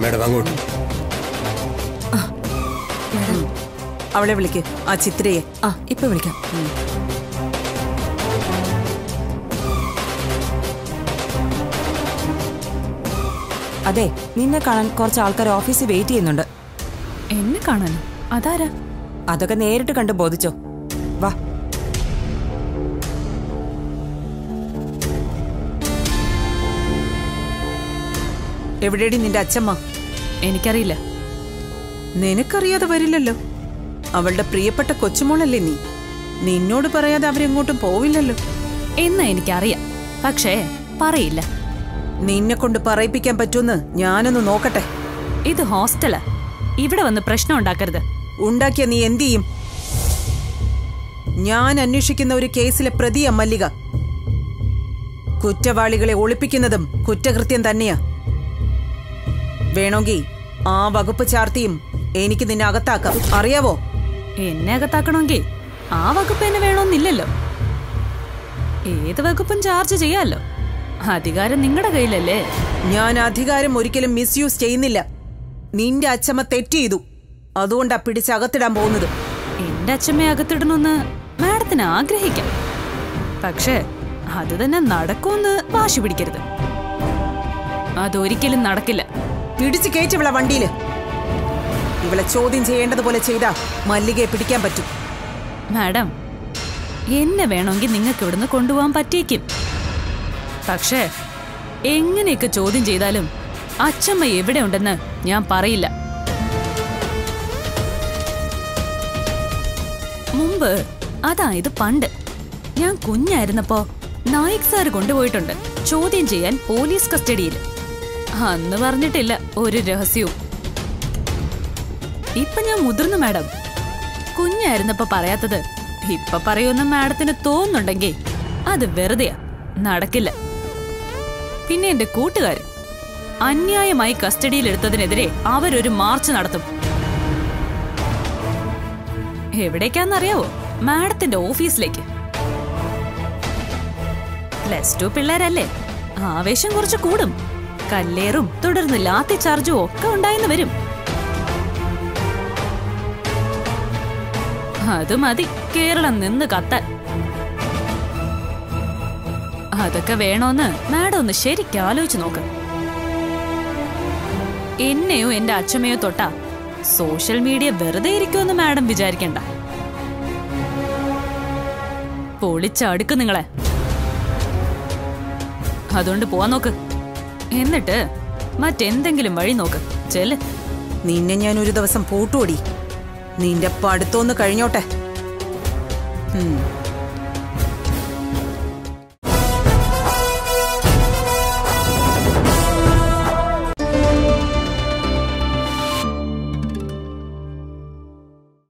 madam അങ്ങോട്ട് അവളെ വിളിക്ക് ആ ചിത്രയെ ആ ഇപ്പൊ വിളിക്കാം അതെ നിന്നെ കാണാൻ കുറച്ച് ആൾക്കാർ ഓഫീസിൽ വെയിറ്റ് ചെയ്യുന്നുണ്ട് എന്നെ കാണാനോ അതാരാ അതൊക്കെ നേരിട്ട് കണ്ട് ബോധിച്ചോ വാ എവിടെയടി നിന്റെ അച്ഛമ്മ എനിക്കറിയില്ല നിനക്കറിയാതെ വരില്ലല്ലോ അവളുടെ പ്രിയപ്പെട്ട കൊച്ചുമോളല്ലേ നീ നിന്നോട് പറയാതെ അവരെങ്ങോട്ടും പോവില്ലല്ലോ എന്ന് എനിക്കറിയാം പക്ഷേ പറയില്ല നിന്നെ കൊണ്ട് പറയിപ്പിക്കാൻ പറ്റുമെന്ന് ഞാനൊന്ന് നോക്കട്ടെ ഇത് ഹോസ്റ്റലാ ഇവിടെ വന്ന് പ്രശ്നം ഉണ്ടാക്കരുത് ഉണ്ടാക്കിയ നീ എന്ത് ചെയ്യും ഞാൻ അന്വേഷിക്കുന്ന ഒരു കേസിലെ പ്രതിയ മല്ലിക കുറ്റവാളികളെ ഒളിപ്പിക്കുന്നതും കുറ്റകൃത്യം തന്നെയാ വേണമെങ്കിൽ ആ വകുപ്പ് ചാർത്തിയും എനിക്ക് നിന്നെ അകത്താക്കാം അറിയാവോ എന്നെ അകത്താക്കണമെങ്കിൽ ആ വകുപ്പ് എന്നെ വേണമെന്നില്ലല്ലോ ഏത് വകുപ്പും ചാർജ് ചെയ്യാലോ അധികാരം നിങ്ങളുടെ കയ്യിലല്ലേ ഞാൻ അധികാരം ഒരിക്കലും മിസ്യൂസ് ചെയ്യുന്നില്ല നിന്റെ അച്ഛമ്മ തെറ്റ് ചെയ്തു അതുകൊണ്ടാ പിടിച്ചകത്തിടാൻ പോകുന്നത് എന്റെ അച്ഛമ്മയെ അകത്തിടണമെന്ന് മാഡത്തിന് ആഗ്രഹിക്കാം പക്ഷേ അത് തന്നെ നടക്കുമെന്ന് വാശി പിടിക്കരുത് അതൊരിക്കലും നടക്കില്ല പിടിച്ചു കയറ്റിവിള വണ്ടിയില് ഇവളെ ചോദ്യം ചെയ്യേണ്ടതുപോലെ ചെയ്താ മല്ലികയെ പിടിക്കാൻ പറ്റും മാഡം എന്നെ വേണമെങ്കിൽ നിങ്ങൾക്ക് ഇവിടുന്ന് കൊണ്ടുപോകാൻ പറ്റിയേക്കും പക്ഷേ എങ്ങനെയൊക്കെ ചോദ്യം ചെയ്താലും അച്ഛമ്മ എവിടെ ഉണ്ടെന്ന് ഞാൻ പറയില്ല മുമ്പ് അതായത് പണ്ട് ഞാൻ കുഞ്ഞായിരുന്നപ്പോ നായിക് സാർ കൊണ്ടുപോയിട്ടുണ്ട് ചോദ്യം ചെയ്യാൻ പോലീസ് കസ്റ്റഡിയിൽ അന്ന് പറഞ്ഞിട്ടില്ല ഒരു രഹസ്യവും ഇപ്പൊ ഞാൻ മുതിർന്നു മാഡം കുഞ്ഞായിരുന്നപ്പോ പറയാത്തത് ഇപ്പൊ പറയുന്ന മാഡത്തിന് തോന്നുന്നുണ്ടെങ്കിൽ അത് വെറുതെയാ നടക്കില്ല പിന്നെ എന്റെ കൂട്ടുകാര് അന്യായമായി കസ്റ്റഡിയിലെടുത്തതിനെതിരെ അവരൊരു മാർച്ച് നടത്തും എവിടേക്കാന്നറിയാവോ മാഡത്തിന്റെ ഓഫീസിലേക്ക് പ്ലസ് ടു പിള്ളേരല്ലേ ആവേശം കുറച്ച് കൂടും കല്ലേറും തുടർന്ന് ലാത്തി ചാർജും ഒക്കെ ഉണ്ടായെന്ന് വരും അത് മതി കേരളം നിന്ന് കത്താൻ അതൊക്കെ വേണോന്ന് മാഡം ഒന്ന് ശരിക്കും ആലോചിച്ച് നോക്ക് എന്നെയോ എന്റെ അച്ഛമ്മയോ തൊട്ടാ സോഷ്യൽ മീഡിയ വെറുതെ ഇരിക്കുമെന്ന് മാഡം വിചാരിക്കണ്ട പൊളിച്ചടുക്ക് നിങ്ങളെ അതുകൊണ്ട് പോവാൻ നോക്ക് എന്നിട്ട് മറ്റെന്തെങ്കിലും വഴി നോക്ക് ചെല്ല് നിന്നെ ഞാൻ ഒരു ദിവസം പൂട്ടുകൂടി നിന്റെ പഠിത്തമൊന്ന് കഴിഞ്ഞോട്ടെ ഉം